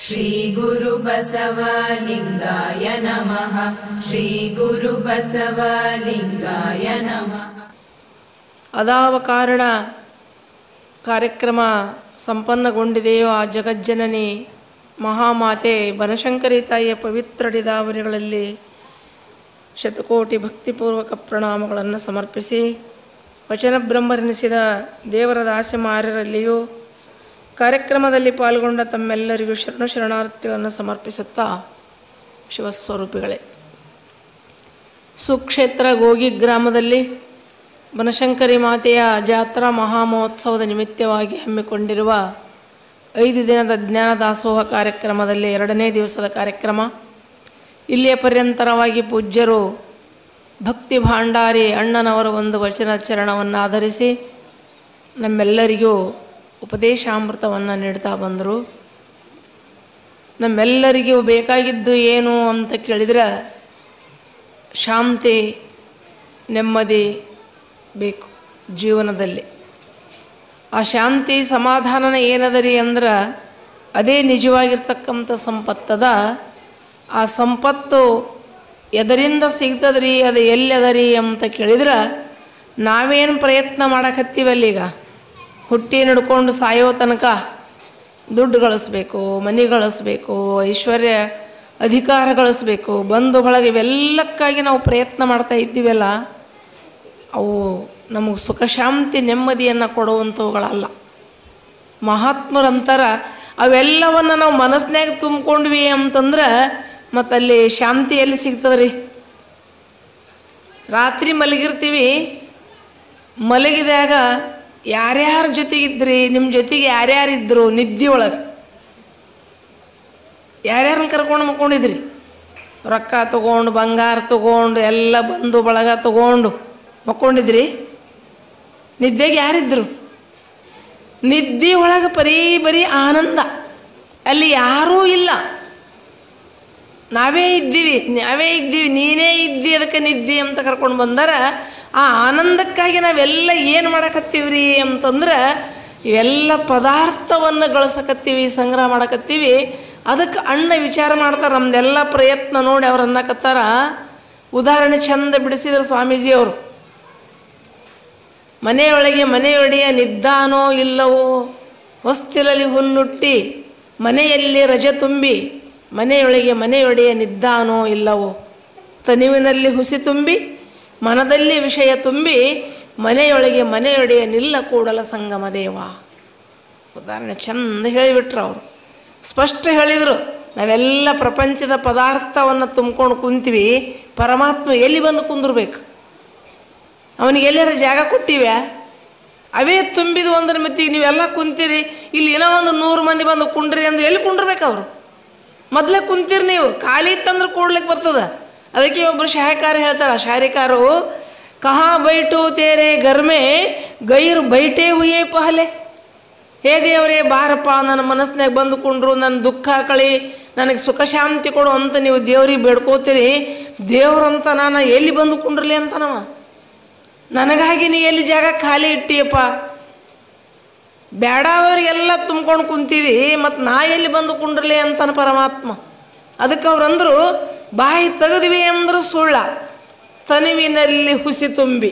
श्रीगुरुबसवलिङ्गाय नमः श्रीगुरुबसवलिङ्गाय नमः ಅದಾವ ಕಾರಣ ಕಾರ್ಯಕ್ರಮ ಸಂಪನ್ನಗೊಂಡಿದೆಯೋ ಆ ಜಗಜ್ಜನನಿ ಮಹಾಮಾತೆ ಬನಶಂಕರಿ ತಾಯಿಯ ಪವಿತ್ರ ಡಿದಾವರಿಗಳಲ್ಲಿ ಶತಕೋಟಿ ಭಕ್ತಿಪೂರ್ವಕ ಪ್ರಣಾಮಗಳನ್ನು ಸಮರ್ಪಿಸಿ ವಚನ ಬ್ರಹ್ಮರೆನಿಸಿದ ದೇವರ ದಾಸಮಾರ್ಯರಲ್ಲಿಯೂ ಕಾರ್ಯಕ್ರಮದಲ್ಲಿ ಪಾಲ್ಗೊಂಡ ತಮ್ಮೆಲ್ಲರಿಗೂ ಶರಣ ಶರಣಾರ್ಥಿಗಳನ್ನು ಸಮರ್ಪಿಸುತ್ತಾ ಶಿವಸ್ವರೂಪಿಗಳೇ ಸುಕ್ಷೇತ್ರ ಗೋಗಿ ಗ್ರಾಮದಲ್ಲಿ ಬನಶಂಕರಿ ಮಾತೆಯ ಜಾತ್ರಾ ಮಹಾಮಹೋತ್ಸವದ ನಿಮಿತ್ತವಾಗಿ ಹಮ್ಮಿಕೊಂಡಿರುವ ಐದು ದಿನದ ಜ್ಞಾನ ದಾಸೋಹ ಕಾರ್ಯಕ್ರಮದಲ್ಲಿ ಎರಡನೇ ದಿವಸದ ಕಾರ್ಯಕ್ರಮ ಇಲ್ಲಿಯ ಪರ್ಯಂತರವಾಗಿ ಪೂಜ್ಯರು ಭಕ್ತಿ ಭಾಂಡಾರಿ ಅಣ್ಣನವರ ಒಂದು ವಚನ ಚರಣವನ್ನು ಆಧರಿಸಿ ನಮ್ಮೆಲ್ಲರಿಗೂ ಉಪದೇಶಾಮೃತವನ್ನು ನೀಡ್ತಾ ಬಂದರು ನಮ್ಮೆಲ್ಲರಿಗೂ ಬೇಕಾಗಿದ್ದು ಏನು ಅಂತ ಕೇಳಿದರೆ ಶಾಂತಿ ನೆಮ್ಮದಿ ಬೇಕು ಜೀವನದಲ್ಲಿ ಆ ಶಾಂತಿ ಸಮಾಧಾನನ ಏನದರಿ ಅಂದ್ರೆ ಅದೇ ನಿಜವಾಗಿರ್ತಕ್ಕಂಥ ಸಂಪತ್ತದ ಆ ಸಂಪತ್ತು ಎದರಿಂದ ಸಿಗ್ತದ್ರಿ ಅದು ಎಲ್ಲದರಿ ಅಂತ ಕೇಳಿದ್ರೆ ನಾವೇನು ಪ್ರಯತ್ನ ಮಾಡಕತ್ತೀವಲ್ಲ ಈಗ ಹುಟ್ಟಿ ನಡ್ಕೊಂಡು ಸಾಯೋ ತನಕ ದುಡ್ಡು ಗಳಿಸ್ಬೇಕು ಮನೆ ಗಳಿಸ್ಬೇಕು ಐಶ್ವರ್ಯ ಅಧಿಕಾರ ಗಳಿಸ್ಬೇಕು ಬಂಧು ಬಳಗ ಇವೆಲ್ಲಕ್ಕಾಗಿ ನಾವು ಪ್ರಯತ್ನ ಮಾಡ್ತಾ ಇದ್ದೀವಲ್ಲ ಅವು ನಮಗೆ ಸುಖ ಶಾಂತಿ ನೆಮ್ಮದಿಯನ್ನು ಕೊಡುವಂಥವುಗಳಲ್ಲ ಮಹಾತ್ಮರಂತರ ಅವೆಲ್ಲವನ್ನು ನಾವು ಮನಸ್ಸಿನಾಗ ತುಂಬ್ಕೊಂಡ್ವಿ ಅಂತಂದ್ರೆ ಮತ್ತು ಅಲ್ಲಿ ಶಾಂತಿ ಎಲ್ಲಿ ಸಿಗ್ತದ್ರಿ ರಾತ್ರಿ ಮಲಗಿರ್ತೀವಿ ಮಲಗಿದಾಗ ಯಾರ್ಯಾರ ಜೊತೆಗಿದ್ರಿ ನಿಮ್ಮ ಜೊತೆಗೆ ಯಾರ್ಯಾರಿದ್ರು ನಿದ್ದೆ ಒಳಗೆ ಯಾರ್ಯಾರನ್ನ ಕರ್ಕೊಂಡು ಮಕ್ಕೊಂಡಿದ್ರಿ ರೊಕ್ಕ ತಗೊಂಡು ಬಂಗಾರ ತಗೊಂಡು ಎಲ್ಲ ಬಂದು ಬಳಗ ತಗೊಂಡು ಮಕ್ಕೊಂಡಿದ್ರಿ ನಿದ್ದೆಗೆ ಯಾರಿದ್ರು ನಿದ್ದೆ ಒಳಗೆ ಬರೀ ಬರೀ ಆನಂದ ಅಲ್ಲಿ ಯಾರೂ ಇಲ್ಲ ನಾವೇ ಇದ್ದೀವಿ ನಾವೇ ಇದ್ದೀವಿ ನೀನೇ ಇದ್ದಿ ಅದಕ್ಕೆ ನಿದ್ದಿ ಅಂತ ಕರ್ಕೊಂಡು ಬಂದಾರ ಆ ಆನಂದಕ್ಕಾಗಿ ನಾವೆಲ್ಲ ಏನು ಮಾಡಕತ್ತೀವ್ರಿ ಅಂತಂದ್ರೆ ಇವೆಲ್ಲ ಪದಾರ್ಥವನ್ನು ಗಳಿಸಕತ್ತೀವಿ ಸಂಗ್ರಹ ಮಾಡಕತ್ತೀವಿ ಅದಕ್ಕೆ ಅಣ್ಣ ವಿಚಾರ ಮಾಡ್ತಾರೆ ನಮ್ದೆಲ್ಲ ಪ್ರಯತ್ನ ನೋಡಿ ಅವ್ರು ಅನ್ನಕತ್ತಾರ ಉದಾಹರಣೆ ಚಂದ ಬಿಡಿಸಿದ್ರು ಸ್ವಾಮೀಜಿಯವರು ಮನೆಯೊಳಗೆ ಮನೆಯೊಡೆಯ ನಿದ್ದಾನೋ ಇಲ್ಲವೋ ಹೊಸ್ತಿಲಲ್ಲಿ ಹುಲ್ಲುಟ್ಟಿ ಮನೆಯಲ್ಲಿ ರಜೆ ತುಂಬಿ ಮನೆಯೊಳಗೆ ಮನೆಯೊಡೆಯ ನಿದ್ದಾನೋ ಇಲ್ಲವೋ ತನುವಿನಲ್ಲಿ ಹುಸಿ ತುಂಬಿ ಮನದಲ್ಲಿ ವಿಷಯ ತುಂಬಿ ಮನೆಯೊಳಗೆ ಮನೆಯೊಡೆಯ ನಿಲ್ಲ ಕೂಡಲ ಸಂಗಮ ದೇವ ಉದಾಹರಣೆ ಚಂದ ಹೇಳಿಬಿಟ್ರು ಅವರು ಸ್ಪಷ್ಟ ಹೇಳಿದರು ನಾವೆಲ್ಲ ಪ್ರಪಂಚದ ಪದಾರ್ಥವನ್ನು ತುಂಬ್ಕೊಂಡು ಕುಂತೀವಿ ಪರಮಾತ್ಮ ಎಲ್ಲಿ ಬಂದು ಕುಂದಿರ್ಬೇಕು ಅವನಿಗೆ ಎಲ್ಲಾರ ಜಾಗ ಕೊಟ್ಟಿವ್ಯಾ ಅವೇ ತುಂಬಿದು ಅಂದ್ರೆ ಮತ್ತೆ ಈಗ ನೀವೆಲ್ಲ ಕುಂತೀರಿ ಇಲ್ಲಿ ಏನೋ ಒಂದು ನೂರು ಮಂದಿ ಬಂದು ಕುಂಡ್ರಿ ಅಂದ್ರೆ ಎಲ್ಲಿ ಕುಂಡ್ರಬೇಕು ಅವರು ಮೊದಲೇ ಕುಂತೀರಿ ನೀವು ಖಾಲಿ ಇತ್ತಂದ್ರೆ ಕೂಡ್ಲಿಕ್ಕೆ ಬರ್ತದ ಅದಕ್ಕೆ ಒಬ್ಬರು ಶಾಯಕಾರ ಹೇಳ್ತಾರೆ ಶಾರಿಕಾರು ಕಹಾ ಬೈಟು ತೇರೆ ಗರ್ಮೆ ಗೈರು ಬೈಟೇ ಹುಯೇ ಪಹಲೆ ಹೇ ದೇವರೇ ಬಾರಪ್ಪ ನನ್ನ ಮನಸ್ಸಿನಾಗ ಬಂದುಕೊಂಡ್ರು ನನ್ನ ದುಃಖ ಕಳಿ ನನಗೆ ಸುಖ ಶಾಂತಿ ಕೊಡು ಅಂತ ನೀವು ದೇವ್ರಿಗೆ ಬೇಡ್ಕೋತೀರಿ ದೇವ್ರಂತ ನಾನು ಎಲ್ಲಿ ಬಂದು ಕುಂಡ್ರಲಿ ಅಂತನವ ನನಗಾಗಿ ನೀ ಎಲ್ಲಿ ಜಾಗ ಖಾಲಿ ಇಟ್ಟಿಯಪ್ಪ ಬೇಡಾದವ್ರಿಗೆಲ್ಲ ತುಂಬ್ಕೊಂಡು ಕುಂತೀವಿ ಮತ್ತು ನಾ ಎಲ್ಲಿ ಬಂದು ಕುಂಡ್ರಲಿ ಅಂತಾನ ಪರಮಾತ್ಮ ಅದಕ್ಕೆ ಅವ್ರಂದ್ರು ಬಾಯಿ ತೆಗೆದ್ವಿ ಅಂದ್ರೆ ಸುಳ್ಳ ತನುವಿನಲ್ಲಿ ಹುಸಿ ತುಂಬಿ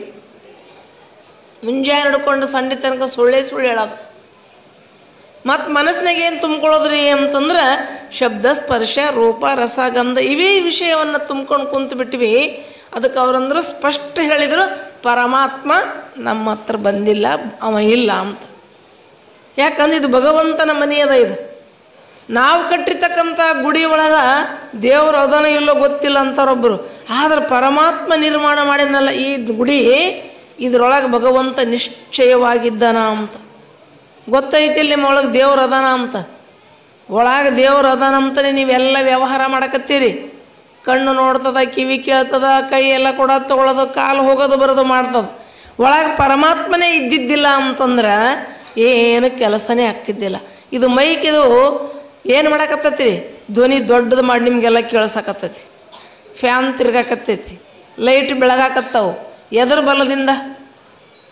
ಮುಂಜಾನೆ ಹಿಡ್ಕೊಂಡು ಸಂಡೆ ತನಕ ಸುಳ್ಳೇ ಸುಳ್ಳು ಹೇಳೋದು ಮತ್ತು ಮನಸ್ಸಿನಾಗ ಏನು ತುಂಬ್ಕೊಳ್ಳೋದ್ರಿ ಅಂತಂದ್ರೆ ಶಬ್ದ ಸ್ಪರ್ಶ ರೂಪ ರಸ ಗಂಧ ಇವೇ ವಿಷಯವನ್ನು ತುಂಬ್ಕೊಂಡು ಕುಂತು ಬಿಟ್ವಿ ಅದಕ್ಕೆ ಅವರಂದ್ರು ಸ್ಪಷ್ಟ ಹೇಳಿದರು ಪರಮಾತ್ಮ ನಮ್ಮ ಹತ್ರ ಬಂದಿಲ್ಲ ಅವ ಇಲ್ಲ ಅಂತ ಯಾಕಂದ್ರೆ ಇದು ಭಗವಂತನ ಮನೆ ಅದ ಇದು ನಾವು ಕಟ್ಟಿರ್ತಕ್ಕಂಥ ಗುಡಿ ಒಳಗೆ ದೇವರು ಅದನ ಇಲ್ಲೋ ಗೊತ್ತಿಲ್ಲ ಅಂತಾರೊಬ್ಬರು ಆದ್ರೆ ಪರಮಾತ್ಮ ನಿರ್ಮಾಣ ಮಾಡಿದ್ನಲ್ಲ ಈ ಗುಡಿ ಇದ್ರೊಳಗೆ ಭಗವಂತ ನಿಶ್ಚಯವಾಗಿದ್ದಾನ ಅಂತ ಗೊತ್ತೈತಿ ಇಲ್ಲಿ ನಿಮ್ಮ ಒಳಗೆ ದೇವ್ರು ಅದಾನ ಅಂತ ಒಳಗೆ ದೇವ್ರು ಅದಾನ ಅಂತಲೇ ನೀವೆಲ್ಲ ವ್ಯವಹಾರ ಮಾಡಕತ್ತೀರಿ ಕಣ್ಣು ನೋಡ್ತದ ಕಿವಿ ಕೇಳ್ತದ ಕೈ ಎಲ್ಲ ಕೊಡ ತೊಗೊಳೋದು ಕಾಲು ಹೋಗೋದು ಬರೋದು ಮಾಡ್ತದ ಒಳಗೆ ಪರಮಾತ್ಮನೇ ಇದ್ದಿದ್ದಿಲ್ಲ ಅಂತಂದ್ರೆ ಏನು ಕೆಲಸನೇ ಹಾಕಿದ್ದಿಲ್ಲ ಇದು ಮೈಕ್ ಇದು ಏನು ಮಾಡಕತ್ತೈತಿ ಧ್ವನಿ ದೊಡ್ಡದು ಮಾಡಿ ನಿಮಗೆಲ್ಲ ಕೇಳ್ಸಕತ್ತೈತಿ ಫ್ಯಾನ್ ತಿರ್ಗಾಕತ್ತೈತಿ ಲೈಟ್ ಬೆಳಗಾಕತ್ತಾವು ಎದ್ರ ಬಲದಿಂದ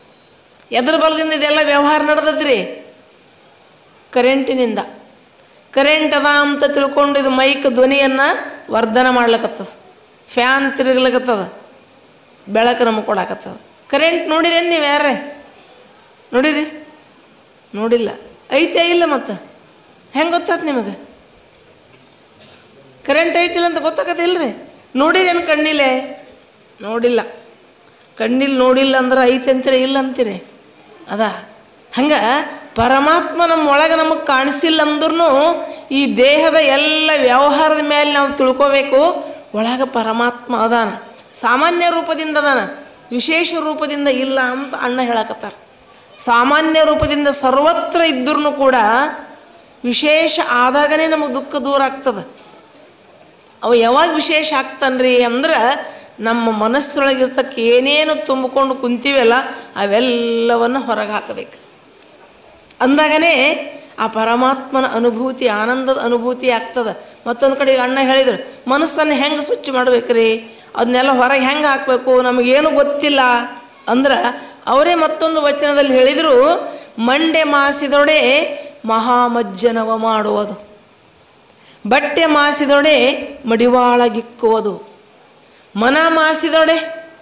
ಎದ್ರ ಬಲದಿಂದ ಇದೆಲ್ಲ ವ್ಯವಹಾರ ನಡೆದದ್ರಿ ಕರೆಂಟಿನಿಂದ ಕರೆಂಟ್ ಅದ ಅಂತ ತಿಳ್ಕೊಂಡು ಇದು ಮೈಕ್ ಧ್ವನಿಯನ್ನು ವರ್ಧನ ಮಾಡ್ಲಕತ್ತದ ಫ್ಯಾನ್ ತಿರುಗ್ಲಕತ್ತದ ಬೆಳಕು ನಮಗೆ ಕೊಡಾಕತ್ತದ ಕರೆಂಟ್ ನೋಡಿರೇನು ನೀವು ಯಾರೇ ನೋಡಿರಿ ನೋಡಿಲ್ಲ ಐತೆ ಇಲ್ಲ ಮತ್ತು ಹೆಂಗೆ ಗೊತ್ತಾತ್ ನಿಮಗೆ ಕರೆಂಟ್ ಐತಿಲ್ಲ ಅಂತ ಗೊತ್ತಾಗತ್ತಿಲ್ಲ ರೀ ನೋಡಿರೇನು ಕಣ್ಣಿಲೆ ನೋಡಿಲ್ಲ ಕಣ್ಣಿಲ್ ನೋಡಿಲ್ಲ ಅಂದ್ರೆ ಐತೆ ಅಂತೀರಿ ಇಲ್ಲ ಅಂತೀರಿ ಅದ ಹಂಗೆ ಪರಮಾತ್ಮ ನಮ್ಮ ಒಳಗೆ ನಮಗೆ ಕಾಣಿಸಿಲ್ಲ ಅಂದ್ರೂ ಈ ದೇಹದ ಎಲ್ಲ ವ್ಯವಹಾರದ ಮೇಲೆ ನಾವು ತಿಳ್ಕೋಬೇಕು ಒಳಗೆ ಪರಮಾತ್ಮ ಅದಾನ ಸಾಮಾನ್ಯ ರೂಪದಿಂದ ಅದಾನ ವಿಶೇಷ ರೂಪದಿಂದ ಇಲ್ಲ ಅಂತ ಅಣ್ಣ ಹೇಳಕತ್ತಾರ ಸಾಮಾನ್ಯ ರೂಪದಿಂದ ಸರ್ವತ್ರ ಇದ್ರೂ ಕೂಡ ವಿಶೇಷ ಆದಾಗನೇ ನಮಗೆ ದುಃಖ ದೂರ ಆಗ್ತದೆ ಅವು ಯಾವಾಗ ವಿಶೇಷ ಆಗ್ತಾನ್ರಿ ಅಂದ್ರೆ ನಮ್ಮ ಮನಸ್ಸೊಳಗಿರ್ತಕ್ಕ ಏನೇನು ತುಂಬಿಕೊಂಡು ಕುಂತೀವಲ್ಲ ಅವೆಲ್ಲವನ್ನು ಹೊರಗೆ ಹಾಕಬೇಕು ಅಂದಾಗನೇ ಆ ಪರಮಾತ್ಮನ ಅನುಭೂತಿ ಆನಂದದ ಅನುಭೂತಿ ಆಗ್ತದೆ ಮತ್ತೊಂದು ಕಡೆ ಈಗ ಅಣ್ಣ ಹೇಳಿದ್ರು ಮನಸ್ಸನ್ನು ಹೆಂಗೆ ಸ್ವಚ್ಛ ಮಾಡ್ಬೇಕ್ರಿ ಅದನ್ನೆಲ್ಲ ಹೊರಗೆ ಹೆಂಗೆ ಹಾಕಬೇಕು ನಮಗೇನು ಗೊತ್ತಿಲ್ಲ ಅಂದ್ರೆ ಅವರೇ ಮತ್ತೊಂದು ವಚನದಲ್ಲಿ ಹೇಳಿದರು ಮಂಡೆ ಮಾಸಿದೊಡೆ ಮಹಾಮಜ್ಜನವ ಮಾಡುವುದು ಬಟ್ಟೆ ಮಾಸಿದೊಡೆ ಮಡಿವಾಳಗಿಕ್ಕುವುದು ಮನ ಮಾಸಿದೊಡೆ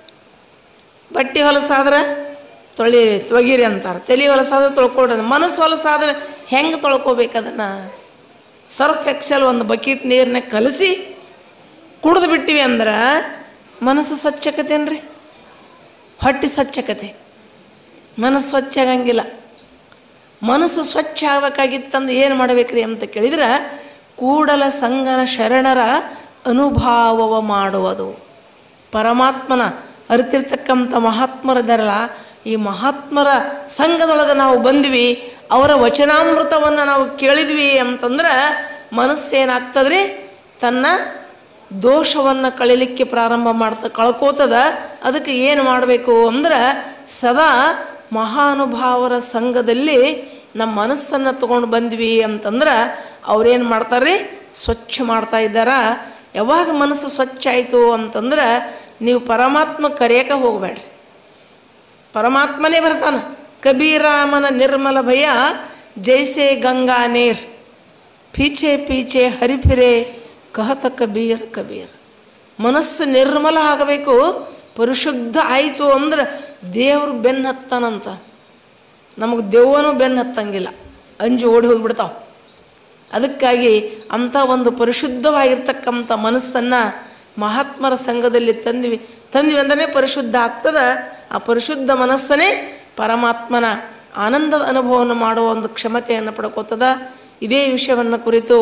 ಬಟ್ಟೆ ಹೊಲಸಾದ್ರೆ ತೊಳಿರಿ ತೊಗಿರಿ ಅಂತಾರೆ ತಲೆ ಹೊಲಸಾದ್ರೆ ತೊಳ್ಕೊಡ್ರಿ ಮನಸ್ಸು ಹೊಲಸಾದ್ರೆ ಹೆಂಗೆ ತೊಳ್ಕೊಬೇಕು ಅದನ್ನು ಸರ್ಫ್ ಎಕ್ಸೆಲ್ ಒಂದು ಬಕೆಟ್ ನೀರನ್ನ ಕಲಸಿ ಕುಡಿದು ಬಿಟ್ಟಿವಿ ಅಂದ್ರೆ ಮನಸ್ಸು ಸ್ವಚ್ಛಕತೇನ್ರಿ ಹೊಟ್ಟೆ ಸ್ವಚ್ಛಕತೆ ಮನಸ್ಸು ಸ್ವಚ್ಛ ಆಗಂಗಿಲ್ಲ ಮನಸ್ಸು ಸ್ವಚ್ಛ ಆಗ್ಬೇಕಾಗಿತ್ತಂದು ಏನು ಮಾಡಬೇಕ್ರಿ ಅಂತ ಕೇಳಿದ್ರೆ ಕೂಡಲ ಸಂಗನ ಶರಣರ ಅನುಭಾವವ ಮಾಡುವುದು ಪರಮಾತ್ಮನ ಅರಿತಿರ್ತಕ್ಕಂಥ ಮಹಾತ್ಮರಿದ್ದಾರಲ್ಲ ಈ ಮಹಾತ್ಮರ ಸಂಘದೊಳಗೆ ನಾವು ಬಂದ್ವಿ ಅವರ ವಚನಾಮೃತವನ್ನು ನಾವು ಕೇಳಿದ್ವಿ ಅಂತಂದ್ರೆ ಮನಸ್ಸೇನಾಗ್ತದ್ರಿ ತನ್ನ ದೋಷವನ್ನು ಕಳಿಲಿಕ್ಕೆ ಪ್ರಾರಂಭ ಮಾಡ್ತಾ ಕಳ್ಕೋತದ ಅದಕ್ಕೆ ಏನು ಮಾಡಬೇಕು ಅಂದ್ರೆ ಸದಾ ಮಹಾನುಭಾವರ ಸಂಘದಲ್ಲಿ ನಮ್ಮ ಮನಸ್ಸನ್ನು ತೊಗೊಂಡು ಬಂದ್ವಿ ಅಂತಂದ್ರೆ ಅವ್ರೇನು ಮಾಡ್ತಾರೆ ಸ್ವಚ್ಛ ಮಾಡ್ತಾ ಇದ್ದಾರ ಯಾವಾಗ ಮನಸ್ಸು ಸ್ವಚ್ಛ ಆಯಿತು ಅಂತಂದ್ರೆ ನೀವು ಪರಮಾತ್ಮ ಕರೆಯಕ್ಕೆ ಹೋಗಬೇಡ್ರಿ ಪರಮಾತ್ಮನೇ ಬರ್ತಾನೆ ಕಬೀರಾಮನ ನಿರ್ಮಲ ಭಯ ಜೈಸೆ ಗಂಗಾ ನೀರ್ ಪೀಚೆ ಪೀಚೆ ಹರಿಫಿರೆ ಕಹತ ಕಬೀರ್ ಕಬೀರ್ ಮನಸ್ಸು ನಿರ್ಮಲ ಆಗಬೇಕು ಪರಿಶುದ್ಧ ಆಯಿತು ಅಂದ್ರೆ ದೇವರು ಬೆನ್ನು ಹತ್ತಾನಂತ ನಮಗೆ ದೆವ್ವನೂ ಬೆನ್ನು ಹತ್ತಂಗಿಲ್ಲ ಅಂಜು ಓಡಿ ಹೋಗಿಬಿಡ್ತಾವೆ ಅದಕ್ಕಾಗಿ ಅಂಥ ಒಂದು ಪರಿಶುದ್ಧವಾಗಿರ್ತಕ್ಕಂಥ ಮನಸ್ಸನ್ನು ಮಹಾತ್ಮರ ಸಂಘದಲ್ಲಿ ತಂದ್ವಿ ತಂದ್ವಿ ಅಂದ್ರೆ ಪರಿಶುದ್ಧ ಆಗ್ತದೆ ಆ ಪರಿಶುದ್ಧ ಮನಸ್ಸನ್ನೇ ಪರಮಾತ್ಮನ ಆನಂದದ ಅನುಭವವನ್ನು ಮಾಡುವ ಒಂದು ಕ್ಷಮತೆಯನ್ನು ಪಡ್ಕೋತದ ಇದೇ ವಿಷಯವನ್ನು ಕುರಿತು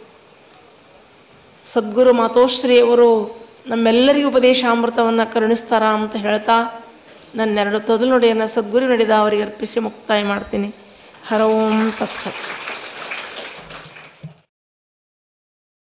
ಸದ್ಗುರು ಮಾತೋಶ್ರೀಯವರು ನಮ್ಮೆಲ್ಲರಿಗೂ ಉಪದೇಶಾಮೃತವನ್ನು ಕರುಣಿಸ್ತಾರ ಅಂತ ಹೇಳ್ತಾ ನನ್ನೆರಡು ತೊದಲು ನುಡಿಯನ್ನು ಸದ್ಗುರು ನಡೆದ ಅವರಿಗೆ ಅರ್ಪಿಸಿ ಮುಕ್ತಾಯ ಮಾಡ್ತೀನಿ ಹರ ಓಂ ತತ್ಸತ್